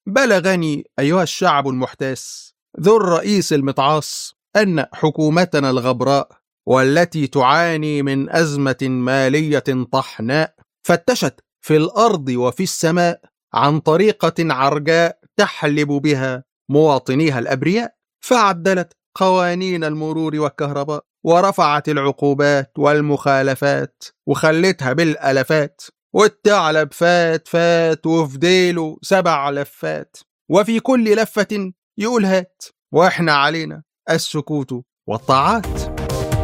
بلغني أيها الشعب المحتاس ذو الرئيس المتعاص أن حكومتنا الغبراء والتي تعاني من أزمة مالية طحناء فتشت في الأرض وفي السماء عن طريقة عرجاء تحلب بها مواطنيها الأبرياء فعدلت قوانين المرور والكهرباء ورفعت العقوبات والمخالفات وخلتها بالألفات والثعلب فات فات وفي ديله سبع لفات وفي كل لفة يقول هات واحنا علينا السكوت والطاعات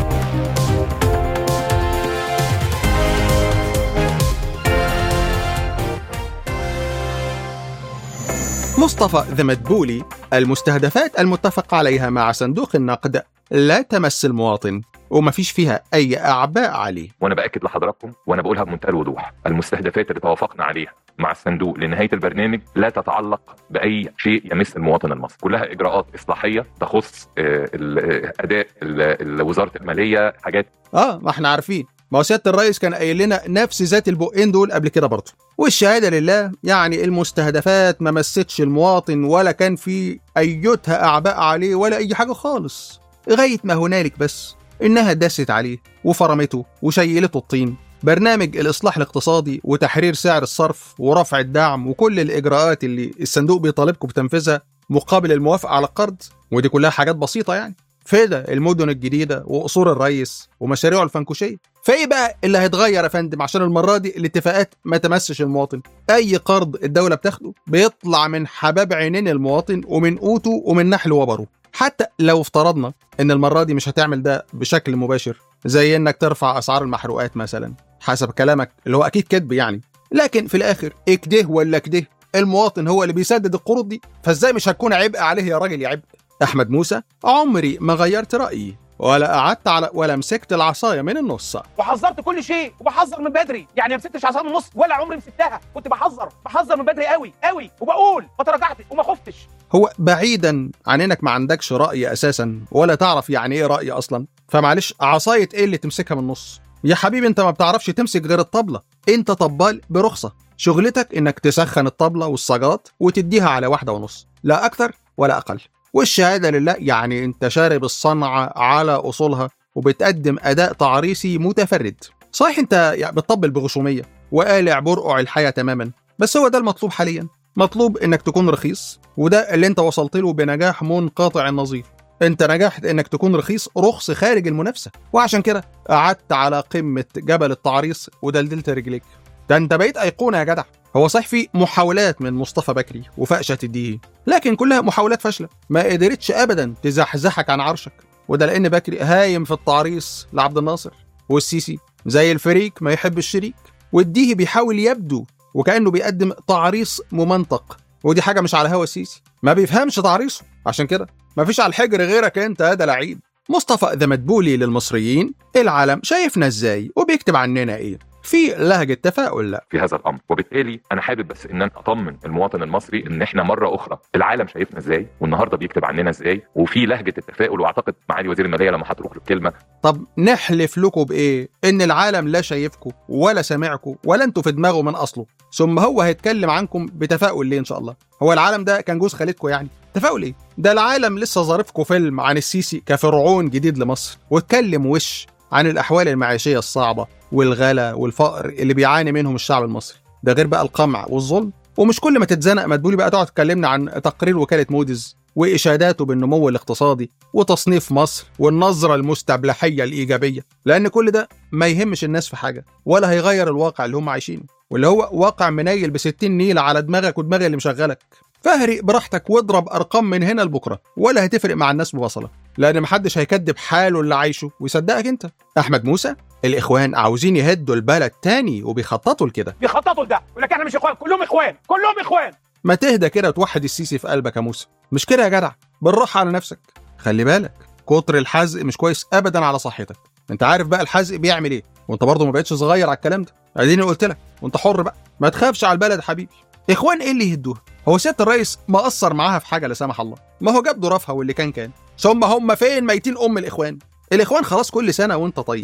مصطفى ذا مدبولي المستهدفات المتفق عليها مع صندوق النقد لا تمس المواطن وما فيش فيها أي أعباء عليه وانا باكد لحضراتكم وانا بقولها بمنتهى الوضوح المستهدفات اللي توافقنا عليها مع الصندوق لنهايه البرنامج لا تتعلق باي شيء يمس المواطن المصري كلها اجراءات اصلاحيه تخص آه، ال- آه، اداء ال- ال- وزاره الماليه حاجات اه ما احنا عارفين ما هو سياده الرئيس كان قايل لنا نفس ذات البقين دول قبل كده برضه والشهاده لله يعني المستهدفات ما مستش المواطن ولا كان في ايتها اعباء عليه ولا اي حاجه خالص لغايه ما هنالك بس انها دست عليه وفرمته وشيلته الطين برنامج الاصلاح الاقتصادي وتحرير سعر الصرف ورفع الدعم وكل الاجراءات اللي الصندوق بيطالبكم بتنفيذها مقابل الموافقه على القرض ودي كلها حاجات بسيطه يعني فدا المدن الجديده وقصور الرئيس ومشاريعه الفنكوشيه فايه بقى اللي هيتغير يا فندم عشان المره دي الاتفاقات ما تمسش المواطن اي قرض الدوله بتاخده بيطلع من حباب عينين المواطن ومن قوته ومن نحل وبره حتى لو افترضنا ان المره دي مش هتعمل ده بشكل مباشر زي انك ترفع اسعار المحروقات مثلا حسب كلامك اللي هو اكيد كذب يعني لكن في الاخر اكده ولا كده المواطن هو اللي بيسدد القروض دي فازاي مش هتكون عبء عليه يا راجل يا عبء احمد موسى عمري ما غيرت رايي ولا قعدت على ولا مسكت العصايه من النص وحذرت كل شيء وبحذر من بدري يعني ما مسكتش عصا من النص ولا عمري مسكتها كنت بحذر بحذر من بدري قوي قوي وبقول ما تراجعتش وما خفتش هو بعيدا عن انك ما عندكش راي اساسا ولا تعرف يعني ايه راي اصلا فمعلش عصايه ايه اللي تمسكها من النص يا حبيبي انت ما بتعرفش تمسك غير الطبله انت طبال برخصه شغلتك انك تسخن الطبله والصاجات وتديها على واحده ونص لا اكثر ولا اقل والشهاده لله يعني انت شارب الصنعه على اصولها وبتقدم اداء تعريسي متفرد صحيح انت يعني بتطبل بغشوميه وقالع برقع الحياه تماما بس هو ده المطلوب حاليا مطلوب انك تكون رخيص وده اللي انت وصلت له بنجاح منقطع النظير انت نجحت انك تكون رخيص رخص خارج المنافسه وعشان كده قعدت على قمه جبل التعريص ودلدلت رجليك ده انت بقيت ايقونه يا جدع هو صحيح في محاولات من مصطفى بكري وفقشه الديه لكن كلها محاولات فاشله ما قدرتش ابدا تزحزحك عن عرشك وده لان بكري هايم في التعريص لعبد الناصر والسيسي زي الفريق ما يحب الشريك والديه بيحاول يبدو وكانه بيقدم تعريص ممنطق ودي حاجه مش على هوا السيسي ما بيفهمش تعريصه عشان كده مفيش على الحجر غيرك انت يا ده لعيب مصطفى ذا مدبولي للمصريين العالم شايفنا ازاي وبيكتب عننا ايه في لهجه تفاؤل لا في هذا الامر وبالتالي انا حابب بس ان انا اطمن المواطن المصري ان احنا مره اخرى العالم شايفنا ازاي والنهارده بيكتب عننا ازاي وفي لهجه التفاؤل واعتقد معالي وزير الماليه لما هتروح له الكلمه طب نحلف لكم بايه ان العالم لا شايفكم ولا سامعكم ولا انتوا في دماغه من اصله ثم هو هيتكلم عنكم بتفاؤل ليه ان شاء الله هو العالم ده كان جوز خالتكم يعني تفاؤل ايه ده العالم لسه ظارفكم فيلم عن السيسي كفرعون جديد لمصر واتكلم وش عن الاحوال المعيشيه الصعبه والغلا والفقر اللي بيعاني منهم الشعب المصري ده غير بقى القمع والظلم ومش كل ما تتزنق مدبولي بقى تقعد تكلمنا عن تقرير وكاله موديز واشاداته بالنمو الاقتصادي وتصنيف مصر والنظره المستبلحيه الايجابيه لان كل ده ما يهمش الناس في حاجه ولا هيغير الواقع اللي هم عايشينه واللي هو واقع منيل ب 60 نيله على دماغك ودماغ اللي مشغلك فاهرق براحتك واضرب ارقام من هنا لبكره ولا هتفرق مع الناس ببصله لان محدش هيكدب حاله اللي عايشه ويصدقك انت احمد موسى الاخوان عاوزين يهدوا البلد تاني وبيخططوا لكده بيخططوا لده يقول لك احنا مش اخوان كلهم اخوان كلهم اخوان ما تهدى كده وتوحد السيسي في قلبك يا موسى مش كده يا جدع بالراحه على نفسك خلي بالك كتر الحزق مش كويس ابدا على صحتك انت عارف بقى الحزق بيعمل ايه وانت برضه ما بقتش صغير على الكلام ده اديني قلت لك وانت حر بقى ما تخافش على البلد يا حبيبي اخوان ايه اللي يهدوها هو سياده الرئيس ما قصر معاها في حاجه لا سمح الله ما هو جاب ظرافها واللي كان كان ثم هم فين ميتين ام الاخوان الاخوان خلاص كل سنه وانت طيب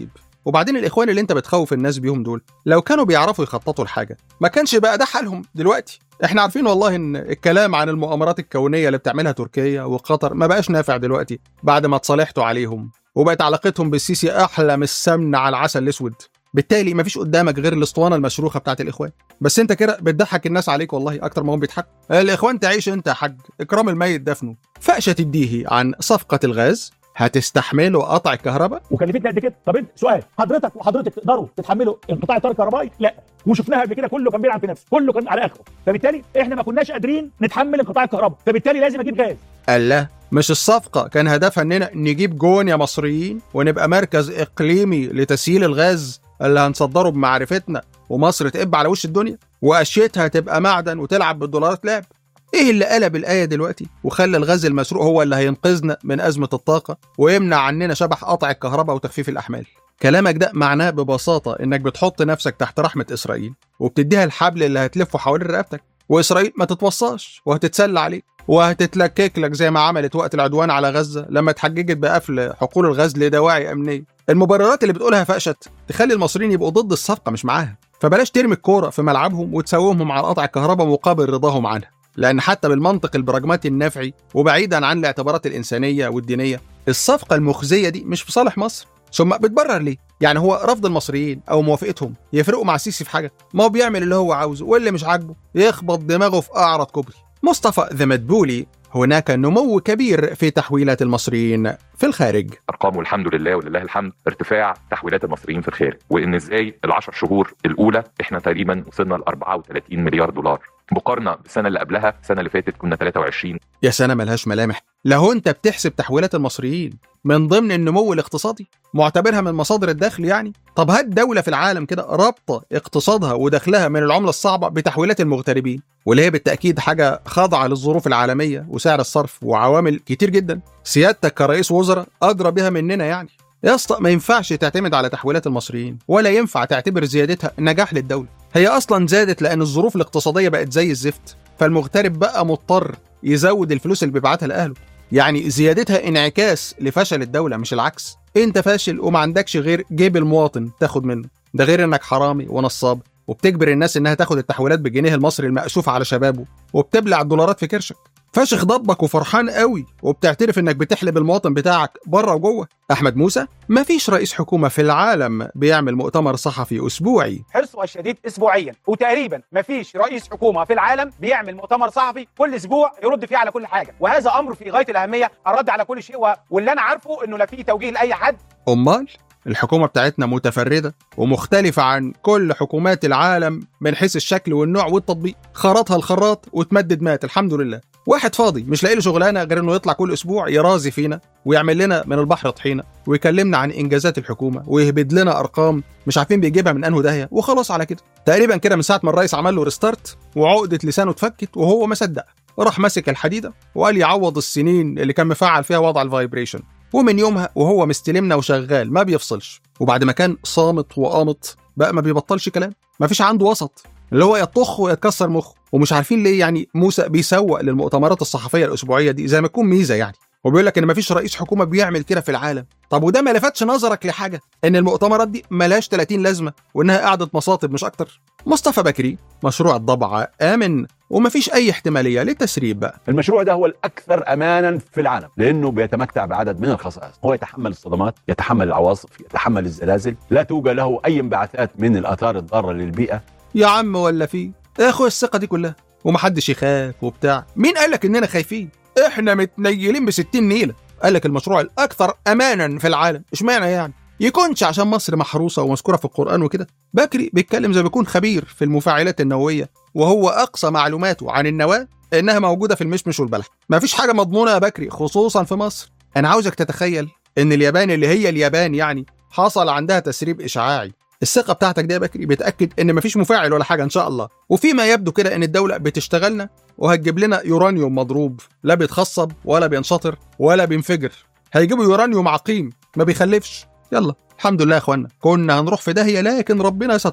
وبعدين الاخوان اللي انت بتخوف الناس بيهم دول لو كانوا بيعرفوا يخططوا الحاجه ما كانش بقى ده حالهم دلوقتي احنا عارفين والله ان الكلام عن المؤامرات الكونيه اللي بتعملها تركيا وقطر ما بقاش نافع دلوقتي بعد ما اتصالحتوا عليهم وبقت علاقتهم بالسيسي احلى من السمن على العسل الاسود بالتالي مفيش قدامك غير الاسطوانه المشروخه بتاعت الاخوان بس انت كده بتضحك الناس عليك والله اكتر ما هم بيضحكوا الاخوان تعيش انت يا حاج اكرام الميت دفنه فأشة تديه عن صفقه الغاز هتستحملوا قطع الكهرباء وكلفتنا قد كده طب انت سؤال حضرتك وحضرتك تقدروا تتحملوا انقطاع التيار الكهربائي لا وشفناها قبل كده كله كان بيلعب في نفسه كله كان على اخره فبالتالي احنا ما كناش قادرين نتحمل انقطاع الكهرباء فبالتالي لازم اجيب غاز قال لا مش الصفقة كان هدفها اننا نجيب جون يا مصريين ونبقى مركز اقليمي لتسييل الغاز اللي هنصدره بمعرفتنا ومصر تقب على وش الدنيا واشيتها تبقى معدن وتلعب بالدولارات لعب ايه اللي قلب الايه دلوقتي وخلى الغاز المسروق هو اللي هينقذنا من ازمه الطاقه ويمنع عننا شبح قطع الكهرباء وتخفيف الاحمال كلامك ده معناه ببساطه انك بتحط نفسك تحت رحمه اسرائيل وبتديها الحبل اللي هتلفه حوالين رقبتك واسرائيل ما تتوصاش وهتتسلى عليه وهتتلكك لك زي ما عملت وقت العدوان على غزه لما اتحججت بقفل حقول الغاز لدواعي امنيه المبررات اللي بتقولها فقشت تخلي المصريين يبقوا ضد الصفقه مش معاها فبلاش ترمي الكوره في ملعبهم وتساومهم على قطع الكهرباء مقابل رضاهم عنها لأن حتى بالمنطق البراجماتي النافعي وبعيدا عن الاعتبارات الإنسانية والدينية الصفقة المخزية دي مش في صالح مصر ثم بتبرر ليه؟ يعني هو رفض المصريين أو موافقتهم يفرقوا مع السيسي في حاجة؟ ما هو بيعمل اللي هو عاوزه واللي مش عاجبه يخبط دماغه في أعرض كوبري مصطفى ذا مدبولي هناك نمو كبير في تحويلات المصريين في الخارج ارقام والحمد لله ولله الحمد ارتفاع تحويلات المصريين في الخارج وان ازاي العشر شهور الاولى احنا تقريبا وصلنا ل 34 مليار دولار مقارنه بالسنه اللي قبلها السنه اللي فاتت كنا 23 يا سنة ملهاش ملامح لو انت بتحسب تحويلات المصريين من ضمن النمو الاقتصادي معتبرها من مصادر الدخل يعني طب هات دولة في العالم كده رابطة اقتصادها ودخلها من العملة الصعبة بتحويلات المغتربين واللي هي بالتأكيد حاجة خاضعة للظروف العالمية وسعر الصرف وعوامل كتير جدا سيادتك كرئيس وزراء أدرى بها مننا يعني يا اسطى ما ينفعش تعتمد على تحويلات المصريين ولا ينفع تعتبر زيادتها نجاح للدولة هي أصلا زادت لأن الظروف الاقتصادية بقت زي الزفت فالمغترب بقى مضطر يزود الفلوس اللي بيبعتها لأهله يعني زيادتها انعكاس لفشل الدولة مش العكس انت فاشل وما عندكش غير جيب المواطن تاخد منه ده غير انك حرامي ونصاب وبتجبر الناس انها تاخد التحويلات بالجنيه المصري المأسوف على شبابه وبتبلع الدولارات في كرشك فاشخ ضبك وفرحان قوي وبتعترف انك بتحلب المواطن بتاعك بره وجوه احمد موسى مفيش رئيس حكومه في العالم بيعمل مؤتمر صحفي اسبوعي حرصه الشديد اسبوعيا وتقريبا مفيش رئيس حكومه في العالم بيعمل مؤتمر صحفي كل اسبوع يرد فيه على كل حاجه وهذا امر في غايه الاهميه الرد على كل شيء و... واللي انا عارفه انه لا فيه توجيه لاي حد امال الحكومة بتاعتنا متفردة ومختلفة عن كل حكومات العالم من حيث الشكل والنوع والتطبيق خرطها الخراط وتمدد مات الحمد لله واحد فاضي مش لاقي له شغلانه غير انه يطلع كل اسبوع يرازي فينا ويعمل لنا من البحر طحينه ويكلمنا عن انجازات الحكومه ويهبد لنا ارقام مش عارفين بيجيبها من انه داهيه وخلاص على كده تقريبا كده من ساعه ما الرئيس عمل له ريستارت وعقده لسانه اتفكت وهو ما صدق راح ماسك الحديده وقال يعوض السنين اللي كان مفعل فيها وضع الفايبريشن ومن يومها وهو مستلمنا وشغال ما بيفصلش وبعد ما كان صامت وقامت بقى ما بيبطلش كلام ما فيش عنده وسط اللي هو يطخ ويتكسر مخه ومش عارفين ليه يعني موسى بيسوق للمؤتمرات الصحفيه الاسبوعيه دي زي ما تكون ميزه يعني وبيقول لك ان مفيش رئيس حكومه بيعمل كده في العالم طب وده ما لفتش نظرك لحاجه ان المؤتمرات دي ملهاش 30 لازمه وانها قعده مصاطب مش اكتر مصطفى بكري مشروع الضبعه امن ومفيش اي احتماليه للتسريب بقى المشروع ده هو الاكثر امانا في العالم لانه بيتمتع بعدد من الخصائص هو يتحمل الصدمات يتحمل العواصف يتحمل الزلازل لا توجد له اي انبعاثات من الاثار الضاره للبيئه يا عم ولا في يا اخويا الثقه دي كلها ومحدش يخاف وبتاع مين قال لك اننا خايفين احنا متنيلين ب 60 نيله قال لك المشروع الاكثر امانا في العالم اشمعنى يعني يكونش عشان مصر محروسه ومذكوره في القران وكده بكري بيتكلم زي ما بيكون خبير في المفاعلات النوويه وهو اقصى معلوماته عن النواه انها موجوده في المشمش والبلح مفيش حاجه مضمونه يا بكري خصوصا في مصر انا عاوزك تتخيل ان اليابان اللي هي اليابان يعني حصل عندها تسريب اشعاعي الثقه بتاعتك دي يا بكري بتاكد ان مفيش مفاعل ولا حاجه ان شاء الله وفيما يبدو كده ان الدوله بتشتغلنا وهتجيب لنا يورانيوم مضروب لا بيتخصب ولا بينشطر ولا بينفجر هيجيبوا يورانيوم عقيم ما بيخلفش يلا الحمد لله يا اخوانا كنا هنروح في داهيه لكن ربنا ستر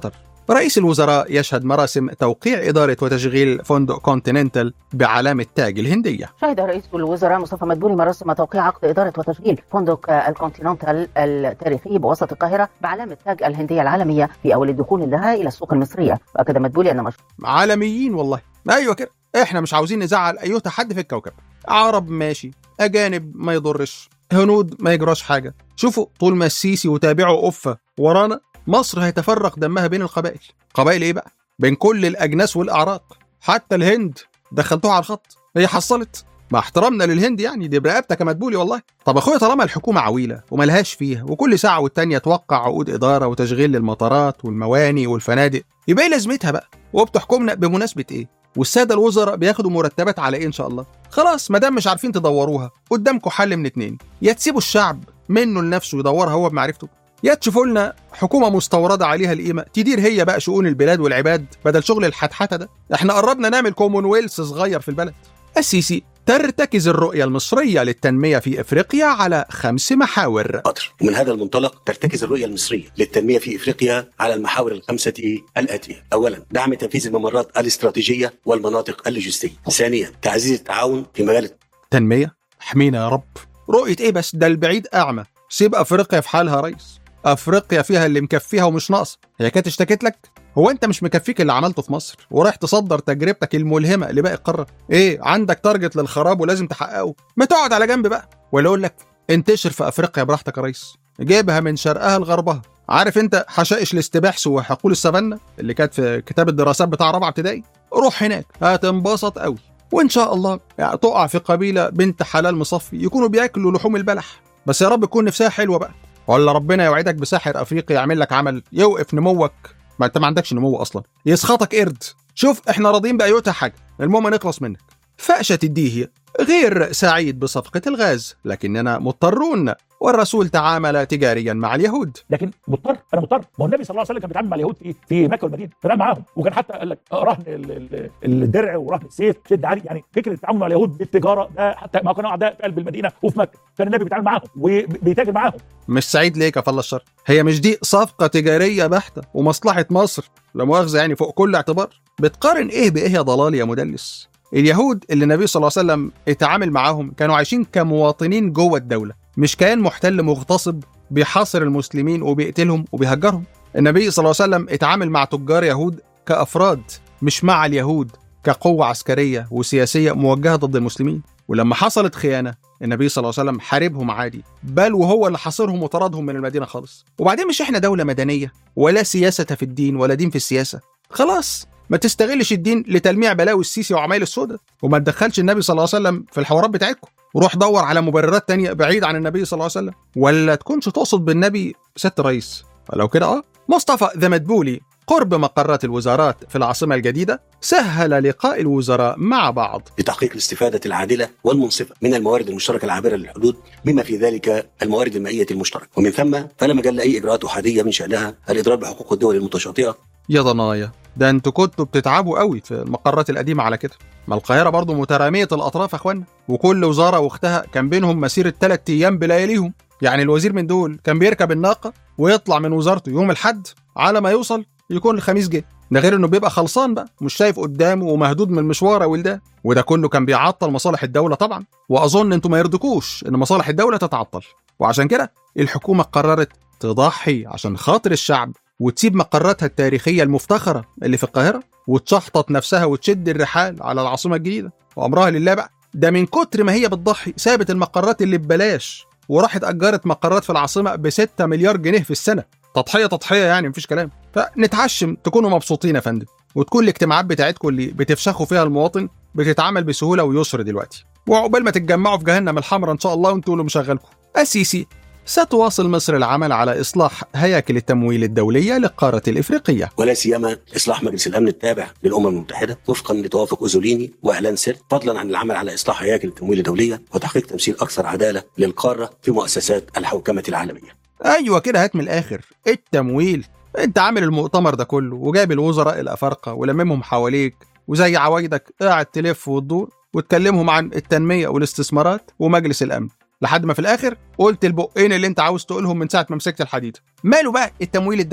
رئيس الوزراء يشهد مراسم توقيع إدارة وتشغيل فندق كونتيننتال بعلامة تاج الهندية شهد رئيس الوزراء مصطفى مدبولي مراسم توقيع عقد إدارة وتشغيل فندق آه، الكونتيننتال التاريخي بوسط القاهرة بعلامة تاج الهندية العالمية في أول الدخول لها إلى السوق المصرية وأكد مدبولي أن مشروع عالميين والله أيوة كده إحنا مش عاوزين نزعل أيوتا حد في الكوكب عرب ماشي أجانب ما يضرش هنود ما يجراش حاجة شوفوا طول ما السيسي وتابعه أفة ورانا مصر هيتفرق دمها بين القبائل قبائل إيه بقى؟ بين كل الأجناس والأعراق حتى الهند دخلتوها على الخط هي حصلت مع احترامنا للهند يعني دي برقبتك يا مدبولي والله طب اخويا طالما الحكومه عويله وملهاش فيها وكل ساعه والتانيه توقع عقود اداره وتشغيل للمطارات والمواني والفنادق يبقى ايه لازمتها بقى وبتحكمنا بمناسبه ايه والساده الوزراء بياخدوا مرتبات على ايه ان شاء الله خلاص ما دام مش عارفين تدوروها قدامكم حل من اتنين يا تسيبوا الشعب منه لنفسه يدورها هو بمعرفته يا تشوفوا لنا حكومه مستورده عليها القيمه تدير هي بقى شؤون البلاد والعباد بدل شغل الحتحته ده احنا قربنا نعمل كومونويلث صغير في البلد السيسي ترتكز الرؤية المصرية للتنمية في افريقيا على خمس محاور قطر ومن هذا المنطلق ترتكز الرؤية المصرية للتنمية في إفريقيا على المحاور الخمسة الآتية أولا دعم تنفيذ الممرات الاستراتيجية والمناطق اللوجستية ثانيا تعزيز التعاون في مجال تنمية احمينا يا رب رؤية ايه بس ده البعيد اعمى سيب افريقيا في حالها يا ريس افريقيا فيها اللي مكفيها ومش ناقصه هي كانت اشتكت لك هو انت مش مكفيك اللي عملته في مصر ورايح تصدر تجربتك الملهمه لباقي القاره ايه عندك تارجت للخراب ولازم تحققه ما تقعد على جنب بقى ولا اقول لك انتشر في افريقيا براحتك يا ريس جيبها من شرقها لغربها عارف انت حشائش الاستباحس وحقول السافانا اللي كانت في كتاب الدراسات بتاع رابعه ابتدائي روح هناك هتنبسط قوي وان شاء الله يعني تقع في قبيله بنت حلال مصفي يكونوا بياكلوا لحوم البلح بس يا رب تكون نفسها حلوه بقى ولا ربنا يوعدك بساحر افريقي يعمل لك عمل يوقف نموك ما انت ما عندكش نمو اصلا يسخطك قرد شوف احنا راضيين بايوتا حاجه المهم نخلص منك فأشة الديهي غير سعيد بصفقة الغاز لكننا مضطرون والرسول تعامل تجاريا مع اليهود لكن مضطر انا مضطر ما هو النبي صلى الله عليه وسلم كان بيتعامل مع اليهود في في مكه والمدينه كان معاهم وكان حتى قال لك رهن ال- ال- الدرع ورهن السيف شد عليه يعني فكره التعامل مع اليهود بالتجاره ده حتى ما كانوا اعداء في قلب المدينه وفي مكه كان النبي بيتعامل معاهم وبيتاجر معاهم مش سعيد ليه كفل الشر هي مش دي صفقة تجارية بحتة ومصلحة مصر لا مؤاخذة يعني فوق كل اعتبار بتقارن ايه بايه يا ضلال يا مدلس اليهود اللي النبي صلى الله عليه وسلم اتعامل معاهم كانوا عايشين كمواطنين جوه الدولة مش كيان محتل مغتصب بيحاصر المسلمين وبيقتلهم وبيهجرهم النبي صلى الله عليه وسلم اتعامل مع تجار يهود كأفراد مش مع اليهود كقوة عسكرية وسياسية موجهة ضد المسلمين ولما حصلت خيانة النبي صلى الله عليه وسلم حاربهم عادي بل وهو اللي حاصرهم وطردهم من المدينة خالص وبعدين مش احنا دولة مدنية ولا سياسة في الدين ولا دين في السياسة خلاص ما تستغلش الدين لتلميع بلاوي السيسي وعمايل السوداء وما تدخلش النبي صلى الله عليه وسلم في الحوارات بتاعتكم وروح دور على مبررات تانية بعيد عن النبي صلى الله عليه وسلم ولا تكونش تقصد بالنبي ست رئيس لو كده اه مصطفى ذا مدبولي قرب مقرات الوزارات في العاصمة الجديدة سهل لقاء الوزراء مع بعض لتحقيق الاستفادة العادلة والمنصفة من الموارد المشتركة العابرة للحدود بما في ذلك الموارد المائية المشتركة ومن ثم فلا مجال لأي إجراءات أحادية من شأنها الإضرار بحقوق الدول المتشاطئة يا ضنايا ده انتوا كنتوا بتتعبوا قوي في المقرات القديمة على كده ما القاهرة برضو مترامية الأطراف يا اخوانا وكل وزارة واختها كان بينهم مسيرة ثلاث أيام بلياليهم يعني الوزير من دول كان بيركب الناقة ويطلع من وزارته يوم الحد على ما يوصل يكون الخميس جه ده غير انه بيبقى خلصان بقى مش شايف قدامه ومهدود من المشوار يا ولدان وده كله كان بيعطل مصالح الدولة طبعا واظن انتوا ما يرضكوش ان مصالح الدولة تتعطل وعشان كده الحكومة قررت تضحي عشان خاطر الشعب وتسيب مقراتها التاريخية المفتخرة اللي في القاهرة وتشحطط نفسها وتشد الرحال على العاصمة الجديدة وأمرها لله بقى ده من كتر ما هي بتضحي سابت المقرات اللي ببلاش وراحت أجرت مقرات في العاصمة ب 6 مليار جنيه في السنة تضحية تضحية يعني مفيش كلام فنتعشم تكونوا مبسوطين يا فندم وتكون الاجتماعات بتاعتكم اللي بتفشخوا فيها المواطن بتتعمل بسهولة ويسر دلوقتي وعقبال ما تتجمعوا في جهنم الحمراء إن شاء الله وانتوا اللي مشغلكم السيسي ستواصل مصر العمل على إصلاح هياكل التمويل الدولية للقارة الإفريقية ولا سيما إصلاح مجلس الأمن التابع للأمم المتحدة وفقا لتوافق أوزوليني وإعلان سر فضلا عن العمل على إصلاح هياكل التمويل الدولية وتحقيق تمثيل أكثر عدالة للقارة في مؤسسات الحوكمة العالمية ايوه كده هات من الاخر التمويل انت عامل المؤتمر ده كله وجايب الوزراء الافارقه ولممهم حواليك وزي عوايدك قاعد تلف وتدور وتكلمهم عن التنميه والاستثمارات ومجلس الامن لحد ما في الاخر قلت البقين اللي انت عاوز تقولهم من ساعه ما مسكت الحديد ماله بقى التمويل الدولي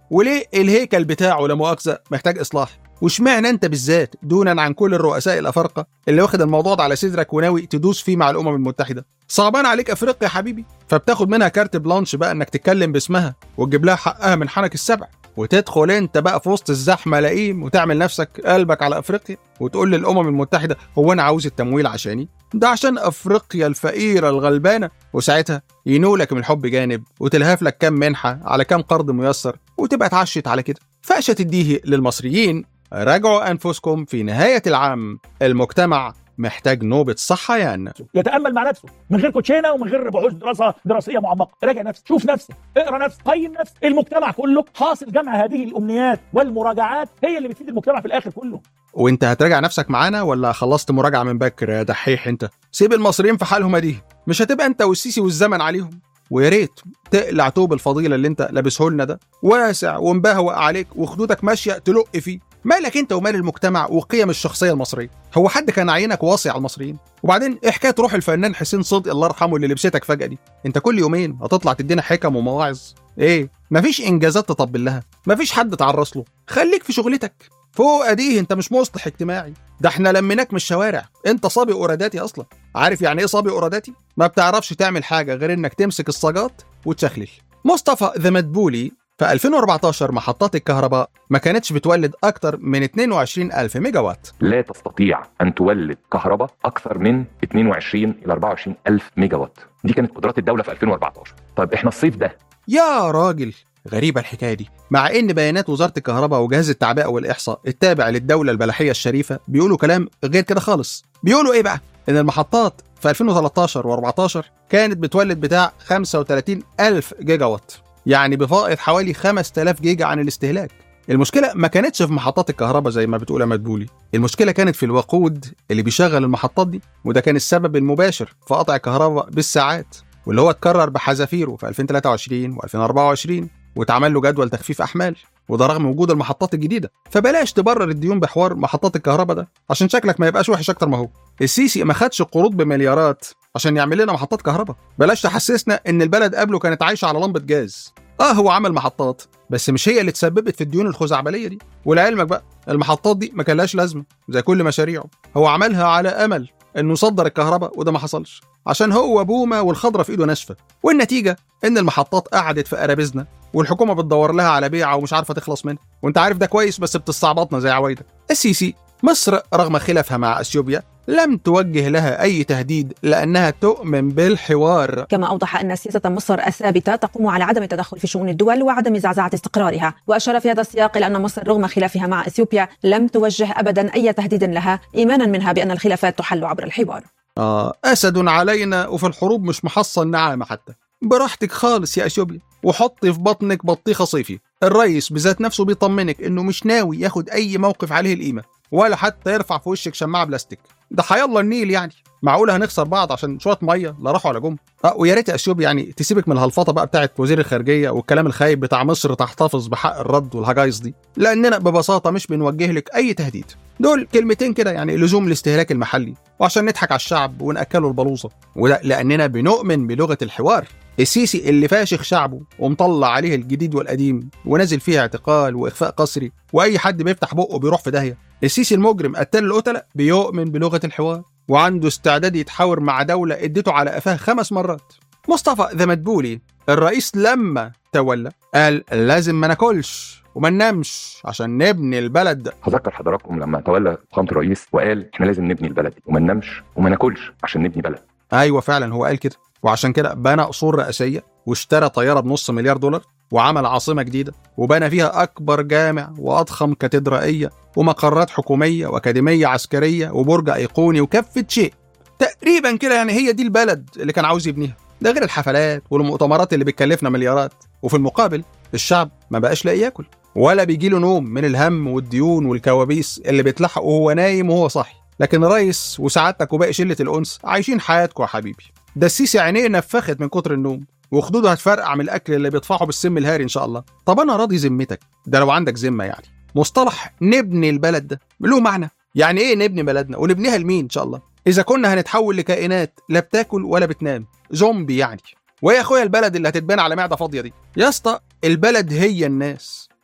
وليه الهيكل بتاعه لا مؤاخذه محتاج اصلاح واشمعنى انت بالذات دونا عن كل الرؤساء الافارقه اللي واخد الموضوع ده على صدرك وناوي تدوس فيه مع الامم المتحده صعبان عليك افريقيا يا حبيبي فبتاخد منها كارت بلانش بقى انك تتكلم باسمها وتجيب لها حقها من حنك السبع وتدخل انت بقى في وسط الزحمه لئيم وتعمل نفسك قلبك على افريقيا وتقول للامم المتحده هو انا عاوز التمويل عشاني ده عشان افريقيا الفقيره الغلبانه وساعتها ينولك من الحب جانب وتلهف لك كام منحه على كام قرض ميسر وتبقى اتعشت على كده فقشه تديه للمصريين راجعوا انفسكم في نهايه العام المجتمع محتاج نوبه صحيان يتامل مع نفسه من غير كوتشينه ومن غير بحوث دراسه دراسيه معمقه راجع نفسك شوف نفسك اقرا نفسك قيم نفسك المجتمع كله حاصل جمع هذه الامنيات والمراجعات هي اللي بتفيد المجتمع في الاخر كله وانت هتراجع نفسك معانا ولا خلصت مراجعه من بكر يا دحيح انت سيب المصريين في حالهم دي مش هتبقى انت والسيسي والزمن عليهم ويا ريت تقلع توب الفضيله اللي انت لابسه لنا ده واسع ومبهوأ عليك وخدودك ماشيه تلق فيه مالك انت ومال المجتمع وقيم الشخصيه المصريه هو حد كان عينك واصي على المصريين وبعدين ايه حكايه روح الفنان حسين صدقي الله يرحمه اللي لبستك فجاه دي انت كل يومين هتطلع تدينا حكم ومواعظ ايه مفيش انجازات تطبل لها مفيش حد تعرص له خليك في شغلتك فوق اديه انت مش مصلح اجتماعي ده احنا لميناك من الشوارع انت صبي اوراداتي اصلا عارف يعني ايه صبي اوراداتي ما بتعرفش تعمل حاجه غير انك تمسك الصاجات وتشخلل مصطفى ذا مدبولي في 2014 محطات الكهرباء ما كانتش بتولد أكتر من 22 ألف ميجا وات لا تستطيع ان تولد كهرباء اكثر من 22 الى 24 الف ميجا وات دي كانت قدرات الدوله في 2014 طيب احنا الصيف ده يا راجل غريبة الحكاية دي مع إن بيانات وزارة الكهرباء وجهاز التعبئة والإحصاء التابع للدولة البلحية الشريفة بيقولوا كلام غير كده خالص بيقولوا إيه بقى؟ إن المحطات في 2013 و14 كانت بتولد بتاع 35 ألف جيجا وات يعني بفائض حوالي 5000 جيجا عن الاستهلاك المشكلة ما كانتش في محطات الكهرباء زي ما بتقول يا مدبولي المشكلة كانت في الوقود اللي بيشغل المحطات دي وده كان السبب المباشر في قطع الكهرباء بالساعات واللي هو اتكرر بحذافيره في 2023 و2024 واتعمل له جدول تخفيف احمال وده رغم وجود المحطات الجديده فبلاش تبرر الديون بحوار محطات الكهرباء ده عشان شكلك ما يبقاش وحش اكتر ما هو السيسي ما خدش قروض بمليارات عشان يعمل لنا محطات كهرباء بلاش تحسسنا ان البلد قبله كانت عايشه على لمبه جاز اه هو عمل محطات بس مش هي اللي تسببت في الديون الخزعبليه دي ولعلمك بقى المحطات دي ما كانلهاش لازمه زي كل مشاريعه هو عملها على امل انه يصدر الكهرباء وده ما حصلش عشان هو بومه والخضره في ايده ناشفه والنتيجه ان المحطات قعدت في قرابيزنا والحكومه بتدور لها على بيعه ومش عارفه تخلص منها وانت عارف ده كويس بس بتستعبطنا زي عوايدك السيسي مصر رغم خلافها مع اثيوبيا لم توجه لها اي تهديد لانها تؤمن بالحوار كما أوضح أن سياسة مصر الثابتة تقوم على عدم التدخل في شؤون الدول وعدم زعزعة استقرارها وأشار في هذا السياق إلى أن مصر رغم خلافها مع إثيوبيا لم توجه أبدا أي تهديد لها إيمانا منها بأن الخلافات تحل عبر الحوار آه أسد علينا وفي الحروب مش محصن نعامة حتى براحتك خالص يا أثيوبيا وحطي في بطنك بطيخة صيفي الرئيس بذات نفسه بيطمنك إنه مش ناوي ياخد أي موقف عليه القيمة ولا حتى يرفع في وشك شماعة بلاستيك ده حيالله النيل يعني معقولة هنخسر بعض عشان شوية مية لا راحوا ولا جم اه ويا ريت يا اثيوبيا يعني تسيبك من الهلفطة بقى بتاعت وزير الخارجية والكلام الخايب بتاع مصر تحتفظ بحق الرد والهجايز دي لأننا ببساطة مش بنوجه لك أي تهديد دول كلمتين كده يعني لزوم الاستهلاك المحلي وعشان نضحك على الشعب ونأكله البلوصة وده لأننا بنؤمن بلغة الحوار السيسي اللي فاشخ شعبه ومطلع عليه الجديد والقديم ونازل فيه اعتقال واخفاء قسري واي حد بيفتح بقه بيروح في داهيه السيسي المجرم قتال القتله بيؤمن بلغه الحوار وعنده استعداد يتحاور مع دوله اديته على قفاه خمس مرات مصطفى ذا مدبولي الرئيس لما تولى قال لازم ما ناكلش وما ننامش عشان نبني البلد هذكر حضراتكم لما تولى فخامه الرئيس وقال احنا لازم نبني البلد دي وما ننامش وما ناكلش عشان نبني بلد ايوه فعلا هو قال كده وعشان كده بنى قصور رئاسيه واشترى طياره بنص مليار دولار وعمل عاصمه جديده وبنى فيها اكبر جامع واضخم كاتدرائيه ومقرات حكوميه واكاديميه عسكريه وبرج ايقوني وكافه شيء تقريبا كده يعني هي دي البلد اللي كان عاوز يبنيها ده غير الحفلات والمؤتمرات اللي بتكلفنا مليارات وفي المقابل الشعب ما بقاش لاقي ياكل ولا بيجيله نوم من الهم والديون والكوابيس اللي بتلحقه وهو نايم وهو صاحي لكن الريس وسعادتك وباقي شله الانس عايشين حياتكم يا حبيبي ده السيسي عينيه نفخت من كتر النوم وخدوده هتفرقع من الاكل اللي بيطفحه بالسم الهاري ان شاء الله طب انا راضي ذمتك ده لو عندك ذمه يعني مصطلح نبني البلد ده له معنى يعني ايه نبني بلدنا ونبنيها لمين ان شاء الله اذا كنا هنتحول لكائنات لا بتاكل ولا بتنام زومبي يعني ويا اخويا البلد اللي هتتبنى على معده فاضيه دي يا اسطى البلد هي الناس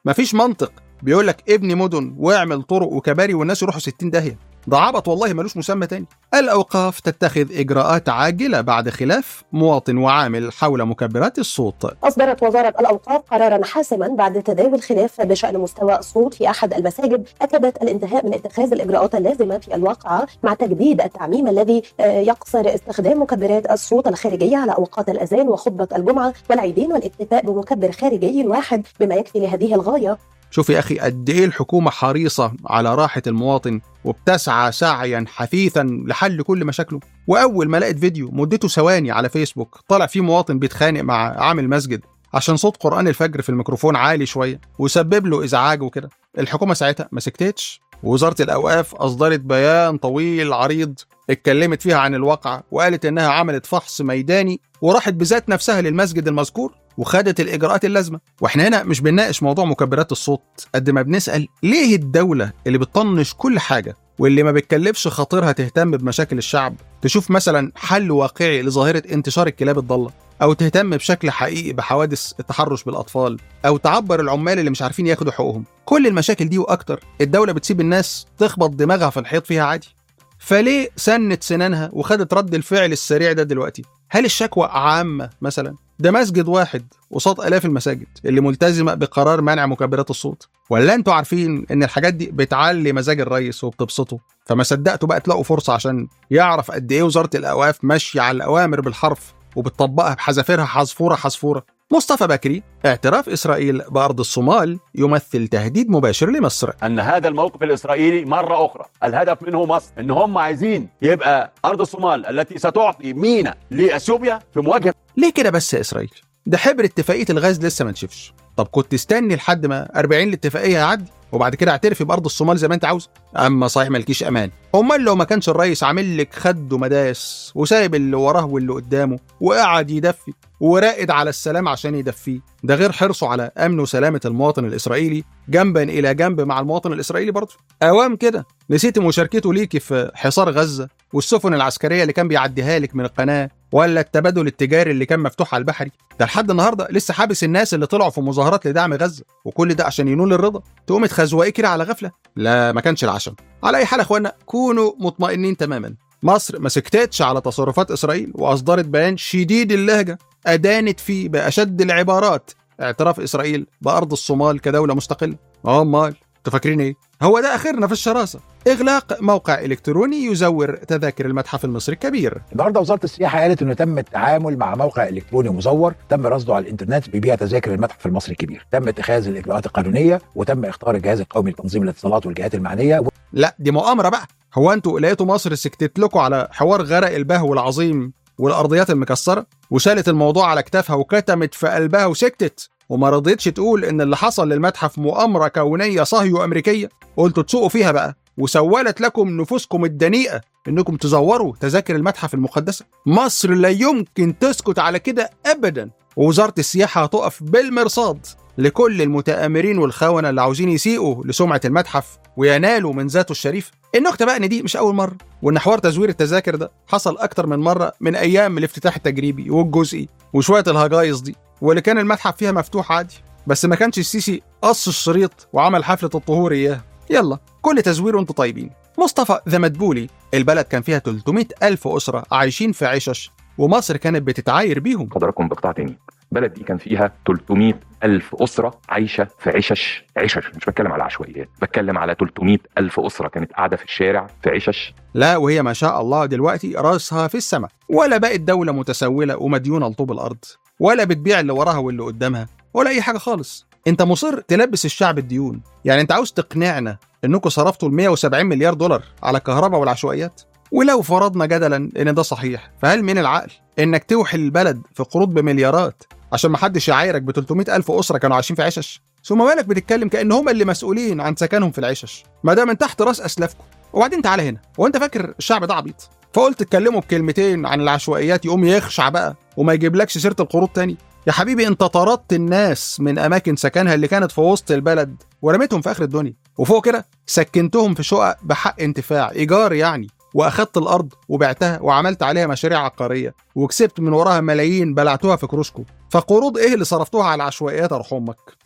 مفيش منطق بيقول لك ابني مدن واعمل طرق وكباري والناس يروحوا 60 داهيه ده عبط والله ملوش مسمى تاني الأوقاف تتخذ إجراءات عاجلة بعد خلاف مواطن وعامل حول مكبرات الصوت أصدرت وزارة الأوقاف قرارا حاسما بعد تداول خلاف بشأن مستوى الصوت في أحد المساجد أكدت الانتهاء من اتخاذ الإجراءات اللازمة في الواقعة مع تجديد التعميم الذي آه، يقصر استخدام مكبرات الصوت الخارجية على أوقات الأذان وخطبة الجمعة والعيدين والاكتفاء بمكبر خارجي واحد بما يكفي لهذه الغاية شوف يا أخي قد إيه الحكومة حريصة على راحة المواطن وبتسعى سعيا حثيثا لحل كل مشاكله وأول ما لقيت فيديو مدته ثواني على فيسبوك طلع فيه مواطن بيتخانق مع عامل مسجد عشان صوت قرآن الفجر في الميكروفون عالي شوية وسبب له إزعاج وكده الحكومة ساعتها ما سكتتش ووزارة الأوقاف أصدرت بيان طويل عريض اتكلمت فيها عن الواقعة وقالت إنها عملت فحص ميداني وراحت بذات نفسها للمسجد المذكور وخدت الإجراءات اللازمة واحنا هنا مش بنناقش موضوع مكبرات الصوت قد ما بنسأل ليه الدولة اللي بتطنش كل حاجة واللي ما بتكلفش خاطرها تهتم بمشاكل الشعب تشوف مثلا حل واقعي لظاهرة انتشار الكلاب الضالة أو تهتم بشكل حقيقي بحوادث التحرش بالأطفال أو تعبر العمال اللي مش عارفين ياخدوا حقوقهم كل المشاكل دي وأكتر الدولة بتسيب الناس تخبط دماغها في الحيط فيها عادي فليه سنت سنانها وخدت رد الفعل السريع ده دلوقتي هل الشكوى عامة مثلا ده مسجد واحد قصاد آلاف المساجد اللي ملتزمة بقرار منع مكبرات الصوت ولا انتوا عارفين ان الحاجات دي بتعلي مزاج الرئيس وبتبسطه فما صدقتوا بقى تلاقوا فرصة عشان يعرف قد ايه وزارة الأوقاف ماشية على الأوامر بالحرف وبتطبقها بحذافيرها حذفورة حذفورة مصطفى بكري اعتراف إسرائيل بأرض الصومال يمثل تهديد مباشر لمصر ان هذا الموقف الاسرائيلي مره اخرى الهدف منه مصر ان هم عايزين يبقى ارض الصومال التي ستعطي مينا لاثيوبيا في مواجهه ليه كده بس يا إسرائيل ده حبر اتفاقية الغاز لسه ما نشفش طب كنت تستني لحد ما 40 الاتفاقية يعدي وبعد كده اعترفي بأرض الصومال زي ما انت عاوز اما صحيح مالكيش امان امال لو ما كانش الرئيس عامل لك خد ومداس وسايب اللي وراه واللي قدامه وقعد يدفي وراقد على السلام عشان يدفيه ده غير حرصه على امن وسلامه المواطن الاسرائيلي جنبا الى جنب مع المواطن الاسرائيلي برضه اوام كده نسيت مشاركته ليكي في حصار غزه والسفن العسكريه اللي كان بيعديها لك من القناه ولا التبادل التجاري اللي كان مفتوح على البحري ده لحد النهارده لسه حابس الناس اللي طلعوا في مظاهرات لدعم غزه وكل ده عشان ينول الرضا تقوم تخزوقيه كده على غفله لا ما كانش العشم على اي حال يا اخوانا كونوا مطمئنين تماما مصر ما سكتتش على تصرفات اسرائيل واصدرت بيان شديد اللهجه ادانت فيه باشد العبارات اعتراف اسرائيل بارض الصومال كدوله مستقله اه امال انتوا فاكرين ايه هو ده اخرنا في الشراسه اغلاق موقع الكتروني يزور تذاكر المتحف المصري الكبير النهارده وزاره السياحه قالت انه تم التعامل مع موقع الكتروني مزور تم رصده على الانترنت بيبيع تذاكر المتحف المصري الكبير تم اتخاذ الاجراءات القانونيه وتم اختار الجهاز القومي لتنظيم الاتصالات والجهات المعنيه لا دي مؤامره بقى هو انتوا لقيتوا مصر سكتت لكم على حوار غرق البهو العظيم والارضيات المكسره وشالت الموضوع على كتافها وكتمت في قلبها وسكتت وما رضيتش تقول ان اللي حصل للمتحف مؤامره كونيه صهيو امريكيه قلتوا تسوقوا فيها بقى وسولت لكم نفوسكم الدنيئه انكم تزوروا تذاكر المتحف المقدسه مصر لا يمكن تسكت على كده ابدا ووزاره السياحه هتقف بالمرصاد لكل المتآمرين والخونة اللي عاوزين يسيئوا لسمعة المتحف وينالوا من ذاته الشريف النكتة بقى ان دي مش أول مرة وان حوار تزوير التذاكر ده حصل أكتر من مرة من أيام الافتتاح التجريبي والجزئي وشوية الهجايص دي واللي كان المتحف فيها مفتوح عادي بس ما كانش السيسي قص الشريط وعمل حفلة الطهور إياه يلا كل تزوير وانتوا طيبين مصطفى ذا مدبولي البلد كان فيها 300 ألف أسرة عايشين في عشش ومصر كانت بتتعاير بيهم حضراتكم بقطاع تاني البلد دي كان فيها 300 ألف أسرة عايشة في عشش عشش مش بتكلم على عشوائيات بتكلم على 300 ألف أسرة كانت قاعدة في الشارع في عشش لا وهي ما شاء الله دلوقتي راسها في السماء ولا بقت دولة متسولة ومديونة لطوب الأرض ولا بتبيع اللي وراها واللي قدامها ولا أي حاجة خالص انت مصر تلبس الشعب الديون يعني انت عاوز تقنعنا انكم صرفتوا ال 170 مليار دولار على الكهرباء والعشوائيات ولو فرضنا جدلا ان ده صحيح فهل من العقل انك توحي البلد في قروض بمليارات عشان ما حدش يعايرك ب 300 الف اسره كانوا عايشين في عشش ثم بالك بتتكلم كان هم اللي مسؤولين عن سكنهم في العشش ما ده من تحت راس اسلافكم وبعدين تعالى هنا هو انت فاكر الشعب ده عبيط فقلت تكلمه بكلمتين عن العشوائيات يقوم يخشع بقى وما يجيبلكش سيره القروض تاني يا حبيبي انت طردت الناس من اماكن سكنها اللي كانت في وسط البلد ورميتهم في اخر الدنيا وفوق كده سكنتهم في شقق بحق انتفاع ايجار يعني واخدت الارض وبعتها وعملت عليها مشاريع عقاريه وكسبت من وراها ملايين بلعتوها في كروشكو فقروض ايه اللي صرفتوها على العشوائيات ارحمك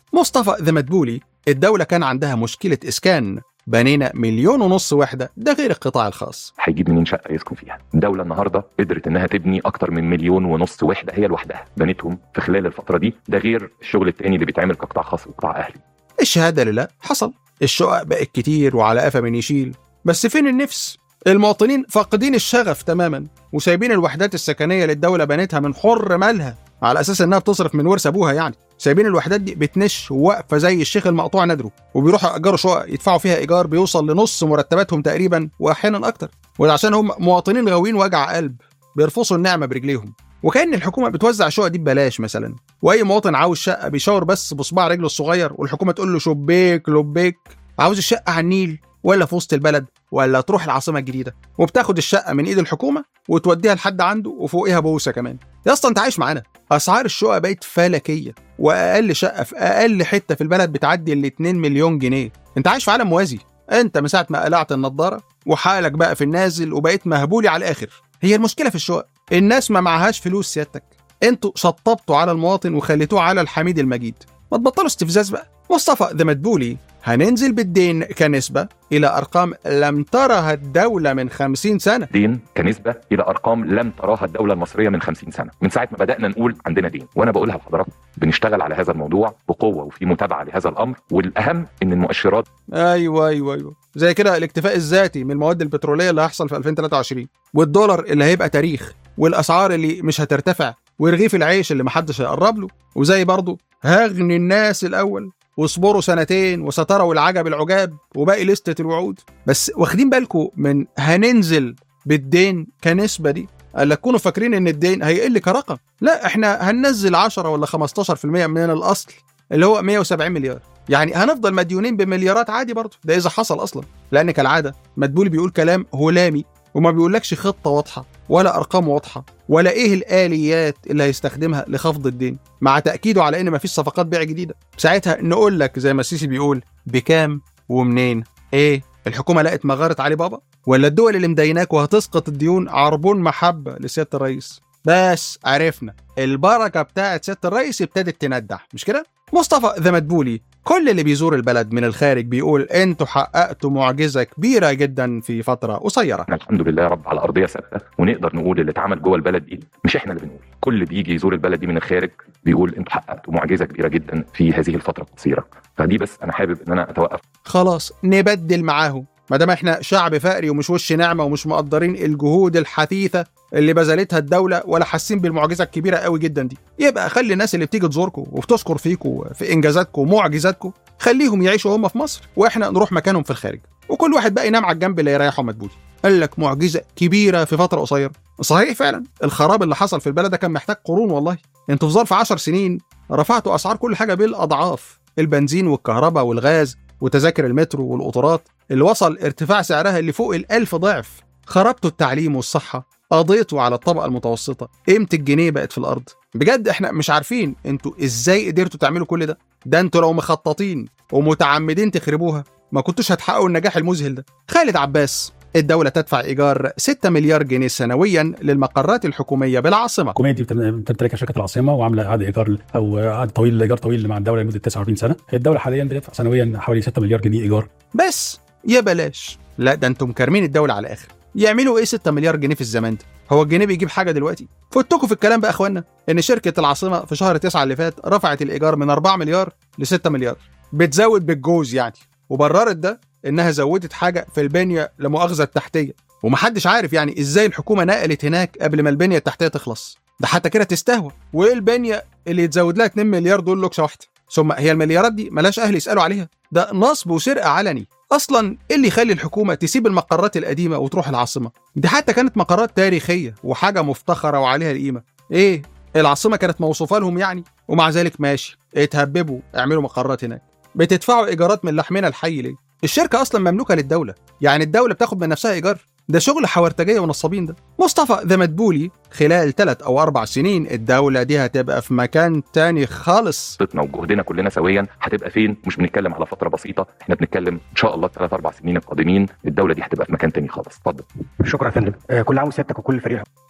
مصطفى ذا مدبولي الدولة كان عندها مشكلة إسكان بنينا مليون ونص وحدة ده غير القطاع الخاص هيجيب منين شقه يسكن فيها الدوله النهارده قدرت انها تبني اكتر من مليون ونص وحده هي لوحدها بنتهم في خلال الفتره دي ده غير الشغل التاني اللي بيتعمل كقطاع خاص وقطاع اهلي الشهادة لله حصل الشقق بقت كتير وعلى قفا من يشيل بس فين النفس المواطنين فاقدين الشغف تماما وسايبين الوحدات السكنية اللي الدولة بنتها من حر مالها على أساس إنها بتصرف من ورث أبوها يعني سايبين الوحدات دي بتنش واقفة زي الشيخ المقطوع ندره وبيروحوا يأجروا شقق يدفعوا فيها إيجار بيوصل لنص مرتباتهم تقريبا وأحيانا أكتر وده عشان هم مواطنين غاويين وجع قلب بيرفصوا النعمة برجليهم وكأن الحكومة بتوزع الشقق دي ببلاش مثلا واي مواطن عاوز شقه بيشاور بس بصباع رجله الصغير والحكومه تقول له شبيك لبيك عاوز الشقه على النيل ولا في وسط البلد ولا تروح العاصمه الجديده وبتاخد الشقه من ايد الحكومه وتوديها لحد عنده وفوقيها بوسه كمان يا اسطى انت عايش معانا اسعار الشقق بقت فلكيه واقل شقه في اقل حته في البلد بتعدي ال 2 مليون جنيه انت عايش في عالم موازي انت من ساعه ما قلعت النضاره وحالك بقى في النازل وبقيت مهبولي على الاخر هي المشكله في الشقق الناس ما معهاش فلوس سيادتك انتوا شطبتوا على المواطن وخليتوه على الحميد المجيد ما تبطلوا استفزاز بقى مصطفى ذا مدبولي هننزل بالدين كنسبة إلى أرقام لم ترها الدولة من خمسين سنة دين كنسبه الى ارقام لم تراها الدوله المصريه من 50 سنه من ساعه ما بدانا نقول عندنا دين وانا بقولها لحضراتكم بنشتغل على هذا الموضوع بقوه وفي متابعه لهذا الامر والاهم ان المؤشرات أيوة أيوة أيوة زي كده الاكتفاء الذاتي من المواد البترولية اللي هيحصل في 2023 والدولار اللي هيبقى تاريخ والأسعار اللي مش هترتفع ورغيف العيش اللي محدش هيقرب له وزي برضه هغني الناس الأول واصبروا سنتين وستروا العجب العجاب وباقي لستة الوعود بس واخدين بالكم من هننزل بالدين كنسبة دي قال لك كونوا فاكرين ان الدين هيقل كرقم لا احنا هننزل 10 ولا 15% من الاصل اللي هو 170 مليار يعني هنفضل مديونين بمليارات عادي برضه ده اذا حصل اصلا لان كالعاده مدبولي بيقول كلام هلامي وما بيقولكش خطه واضحه ولا ارقام واضحه ولا ايه الاليات اللي هيستخدمها لخفض الدين مع تاكيده على ان مفيش صفقات بيع جديده ساعتها نقول لك زي ما السيسي بيقول بكام ومنين ايه الحكومه لقت مغاره علي بابا ولا الدول اللي مديناك وهتسقط الديون عربون محبه لسياده الرئيس بس عرفنا البركه بتاعت سياده الرئيس ابتدت تندح مش كده مصطفى ذا مدبولي كل اللي بيزور البلد من الخارج بيقول انتوا حققتوا معجزه كبيره جدا في فتره قصيره احنا الحمد لله يا رب على ارضيه ثابته ونقدر نقول اللي اتعمل جوه البلد دي مش احنا اللي بنقول كل اللي بيجي يزور البلد دي من الخارج بيقول انتوا حققتوا معجزه كبيره جدا في هذه الفتره القصيره فدي بس انا حابب ان انا اتوقف خلاص نبدل معاهم ما دام احنا شعب فقري ومش وش نعمه ومش مقدرين الجهود الحثيثه اللي بذلتها الدوله ولا حاسين بالمعجزه الكبيره قوي جدا دي يبقى خلي الناس اللي بتيجي تزوركم وبتشكر فيكم في انجازاتكم ومعجزاتكم خليهم يعيشوا هم في مصر واحنا نروح مكانهم في الخارج وكل واحد بقى ينام على الجنب اللي يريحه مدبولي قال لك معجزه كبيره في فتره قصيره صحيح فعلا الخراب اللي حصل في البلد ده كان محتاج قرون والله انتوا في ظرف 10 سنين رفعتوا اسعار كل حاجه بالاضعاف البنزين والكهرباء والغاز وتذاكر المترو والقطارات اللي وصل ارتفاع سعرها اللي فوق الألف ضعف خربتوا التعليم والصحة قضيتوا على الطبقة المتوسطة قيمة الجنيه بقت في الأرض بجد احنا مش عارفين انتوا ازاي قدرتوا تعملوا كل ده ده انتوا لو مخططين ومتعمدين تخربوها ما كنتوش هتحققوا النجاح المذهل ده خالد عباس الدولة تدفع إيجار 6 مليار جنيه سنويا للمقرات الحكومية بالعاصمة الحكوميه دي بتمتلكها شركه العاصمه وعامله عقد ايجار او عقد طويل ايجار طويل مع الدوله لمده 49 سنه الدوله حاليا بتدفع سنويا حوالي 6 مليار جنيه ايجار بس يا بلاش لا ده انتم كارمين الدولة على الآخر يعملوا ايه 6 مليار جنيه في الزمان ده هو الجنيه بيجيب حاجة دلوقتي فوتكوا في الكلام بقى يا اخوانا ان شركة العاصمة في شهر 9 اللي فات رفعت الإيجار من 4 مليار ل 6 مليار بتزود بالجوز يعني وبررت ده انها زودت حاجة في البنية لمؤاخذة التحتية ومحدش عارف يعني ازاي الحكومة نقلت هناك قبل ما البنية التحتية تخلص ده حتى كده تستهوى وايه البنية اللي يتزود لها 2 مليار دول لوكسة واحدة ثم هي المليارات دي ملاش اهل يسالوا عليها ده نصب وسرقه علني اصلا ايه اللي يخلي الحكومه تسيب المقرات القديمه وتروح العاصمه دي حتى كانت مقرات تاريخيه وحاجه مفتخره وعليها القيمه ايه العاصمه كانت موصوفه لهم يعني ومع ذلك ماشي اتهببوا اعملوا مقرات هناك بتدفعوا ايجارات من لحمنا الحي ليه الشركه اصلا مملوكه للدوله يعني الدوله بتاخد من نفسها ايجار ده شغل حورتجيه ونصابين ده مصطفى ذا مدبولي خلال ثلاث او اربع سنين الدوله دي هتبقى في مكان تاني خالص خطتنا وجهدنا كلنا سويا هتبقى فين مش بنتكلم على فتره بسيطه احنا بنتكلم ان شاء الله ثلاث اربع سنين القادمين الدوله دي هتبقى في مكان تاني خالص اتفضل شكرا يا فندم آه، كل عام وسيادتك وكل الفريق ايه ده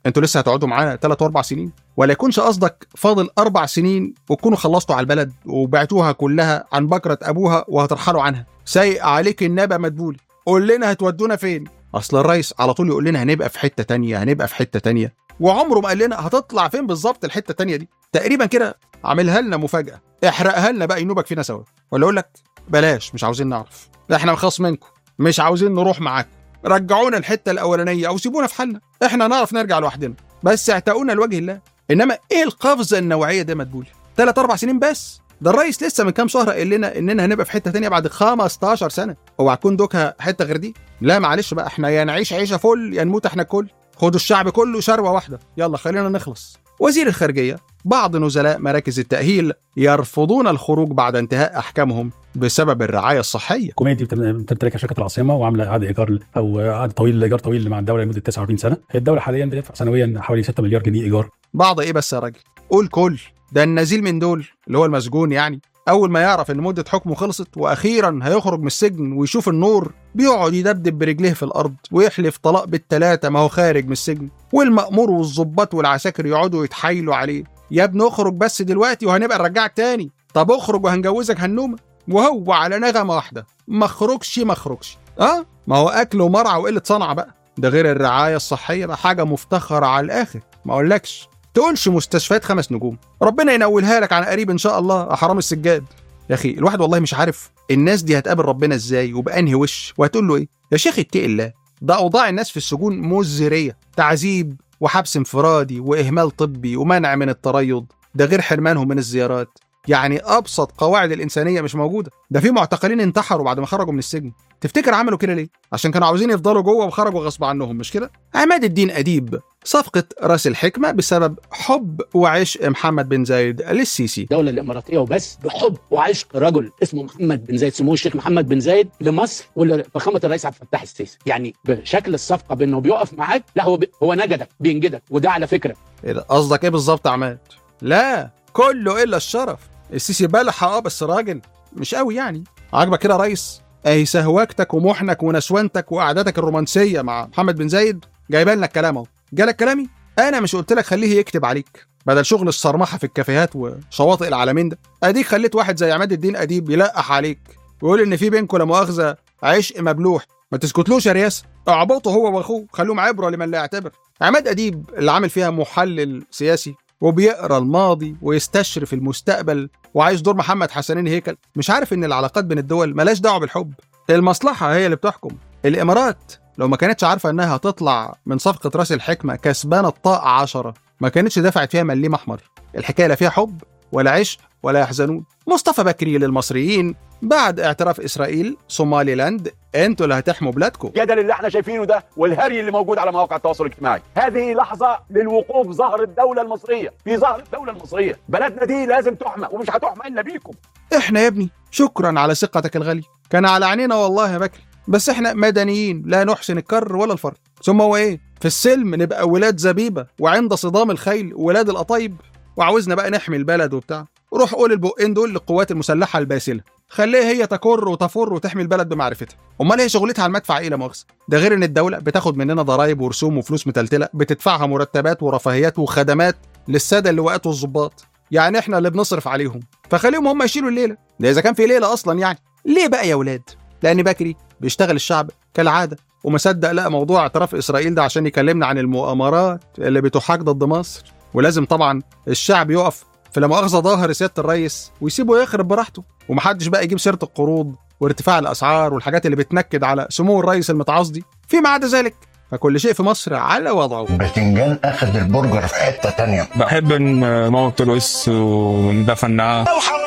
انتوا لسه هتقعدوا معانا ثلاث واربع سنين ولا يكونش قصدك فاضل اربع سنين وتكونوا خلصتوا على البلد وبعتوها كلها عن بكره ابوها وهترحلوا عنها سايق عليك النبأ مدبولي قول لنا هتودونا فين اصل الرئيس على طول يقول لنا هنبقى في حته تانية هنبقى في حته تانية وعمره ما قال لنا هتطلع فين بالظبط الحته التانية دي تقريبا كده عاملها لنا مفاجاه احرقها لنا بقى ينوبك فينا سوا ولا اقول لك بلاش مش عاوزين نعرف احنا نخاص منكم مش عاوزين نروح معاكم رجعونا الحته الاولانيه او سيبونا في حالنا احنا نعرف نرجع لوحدنا بس اعتقونا لوجه الله انما ايه القفزه النوعيه ده مدبولي ثلاث اربع سنين بس ده الرئيس لسه من كام شهر قال لنا اننا هنبقى في حته تانية بعد 15 سنه اوعى تكون دوكها حته غير دي لا معلش بقى احنا يا نعيش عيشه فل يا نموت احنا الكل خدوا الشعب كله شروه واحده يلا خلينا نخلص وزير الخارجيه بعض نزلاء مراكز التاهيل يرفضون الخروج بعد انتهاء احكامهم بسبب الرعايه الصحيه الحكوميه دي بتمتلكها شركه العاصمه وعامله عقد ايجار او عقد طويل ايجار طويل مع الدوله لمده 49 سنه الدوله حاليا بتدفع سنويا حوالي 6 مليار جنيه ايجار بعض ايه بس يا راجل قول كل ده النزيل من دول اللي هو المسجون يعني اول ما يعرف ان مده حكمه خلصت واخيرا هيخرج من السجن ويشوف النور بيقعد يدبدب برجليه في الارض ويحلف طلاق بالتلاته ما هو خارج من السجن والمأمور والظباط والعساكر يقعدوا يتحايلوا عليه يا ابني اخرج بس دلوقتي وهنبقى نرجعك تاني طب اخرج وهنجوزك هنومه وهو على نغمه واحده ما اخرجش ما اخرجش اه ما هو اكل ومرعى وقله صنعه بقى ده غير الرعايه الصحيه بقى حاجه مفتخره على الاخر ما اقولكش تقولش مستشفيات خمس نجوم ربنا ينولها لك عن قريب ان شاء الله حرام السجاد يا اخي الواحد والله مش عارف الناس دي هتقابل ربنا ازاي وبانهي وش وهتقول له ايه يا شيخ اتقي الله ده اوضاع الناس في السجون مزريه تعذيب وحبس انفرادي واهمال طبي ومنع من التريض ده غير حرمانهم من الزيارات يعني ابسط قواعد الانسانيه مش موجوده ده في معتقلين انتحروا بعد ما خرجوا من السجن تفتكر عملوا كده ليه عشان كانوا عاوزين يفضلوا جوه وخرجوا غصب عنهم مش كده عماد الدين اديب صفقه راس الحكمه بسبب حب وعشق محمد بن زايد للسيسي الدولة الإماراتية وبس بحب وعشق رجل اسمه محمد بن زايد سموه الشيخ محمد بن زايد لمصر ولفخامة الرئيس عبد الفتاح السيسي يعني بشكل الصفقة بأنه بيقف معاك لا هو بي هو نجدك بينجدك وده على فكرة ايه ده قصدك ايه بالظبط يا عماد لا كله الا الشرف السيسي بلح اه بس راجل مش قوي يعني عاجبك كده يا ريس اهي سهواكتك ومحنك ونسوانتك وقعداتك الرومانسيه مع محمد بن زايد جايبان لك كلام اهو جالك كلامي انا مش قلت لك خليه يكتب عليك بدل شغل الصرمحه في الكافيهات وشواطئ العالمين ده اديك خليت واحد زي عماد الدين اديب يلقح عليك ويقول ان في بينكم لا مؤاخذه عشق مبلوح ما تسكتلوش يا رياسه اعبطوا هو واخوه خلوهم عبره لمن لا يعتبر عماد اديب اللي عامل فيها محلل سياسي وبيقرا الماضي ويستشرف المستقبل وعايز دور محمد حسنين هيكل مش عارف ان العلاقات بين الدول ملاش دعوه بالحب المصلحه هي اللي بتحكم الامارات لو ما كانتش عارفه انها هتطلع من صفقه راس الحكمه كسبانه الطاقه عشرة ما كانتش دفعت فيها مليم احمر الحكايه لا فيها حب ولا عشق ولا يحزنون مصطفى بكري للمصريين بعد اعتراف اسرائيل صومالي لاند انتوا اللي هتحموا بلادكم الجدل اللي احنا شايفينه ده والهري اللي موجود على مواقع التواصل الاجتماعي هذه لحظه للوقوف ظهر الدوله المصريه في ظهر الدوله المصريه بلدنا دي لازم تحمى ومش هتحمى الا بيكم احنا يا ابني شكرا على ثقتك الغاليه كان على عينينا والله يا بكري بس احنا مدنيين لا نحسن الكر ولا الفر ثم هو ايه في السلم نبقى ولاد زبيبه وعند صدام الخيل ولاد القطايب وعاوزنا بقى نحمي البلد وبتاع روح قول البقين دول للقوات المسلحه الباسله خليها هي تكر وتفر وتحمي البلد بمعرفتها امال هي شغلتها على المدفع ايه لا مؤاخذه ده غير ان الدوله بتاخد مننا ضرائب ورسوم وفلوس متلتله بتدفعها مرتبات ورفاهيات وخدمات للساده اللواءات والظباط يعني احنا اللي بنصرف عليهم فخليهم هم يشيلوا الليله ده اذا كان في ليله اصلا يعني ليه بقى يا ولاد لان بكري بيشتغل الشعب كالعاده وما صدق لقى موضوع اعتراف اسرائيل ده عشان يكلمنا عن المؤامرات اللي بتحاك ضد مصر ولازم طبعا الشعب يقف في لا مؤاخذه ظاهر سياده الرئيس ويسيبه يخرب براحته ومحدش بقى يجيب سيره القروض وارتفاع الاسعار والحاجات اللي بتنكد على سمو الرئيس المتعاص دي فيما عدا ذلك فكل شيء في مصر على وضعه باذنجان اخذ البرجر في حته تانية بحب نموت الرئيس وندفن معاه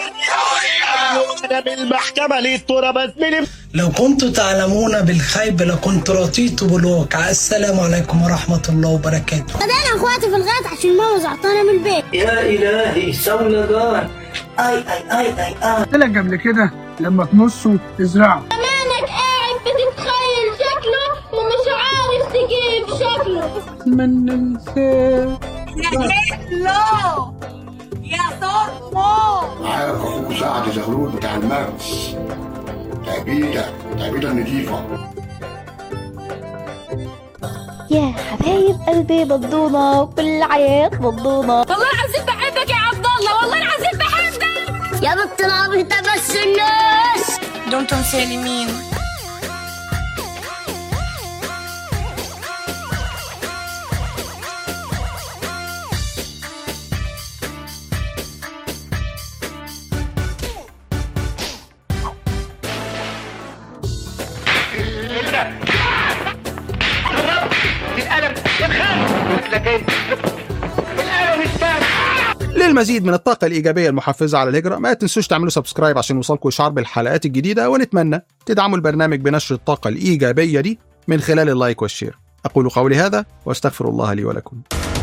انا بالمحكمه ليه التراب اتملم لو كنتم تعلمون بالخيب لكنت رضيت بالواقع السلام عليكم ورحمة الله وبركاته بدأنا اخواتي في الغيط عشان ماما زعطانة من البيت يا إلهي سونا جار اي اي اي اي اي قلت لك قبل كده لما تنصوا تزرعوا زمانك قاعد بتتخيل شكله ومش عارف تجيب شكله من ننساه لا يا صرمو عارف اخوك سعد زغلول بتاع الماكس تعبيده تعبيده نضيفه يا حبايب قلبي بضونة كل عياط بضونة والله العظيم بحبك يا عبد الله والله العظيم بحبك يا بنت العبيطة بس الناس دمتم سالمين القلم يتخانق لكن القلم الثاني للمزيد من الطاقة الإيجابية المحفزة على الهجرة ما تنسوش تعملوا سبسكرايب عشان يوصلكم إشعار بالحلقات الجديدة ونتمنى تدعموا البرنامج بنشر الطاقة الإيجابية دي من خلال اللايك والشير أقول قولي هذا وأستغفر الله لي ولكم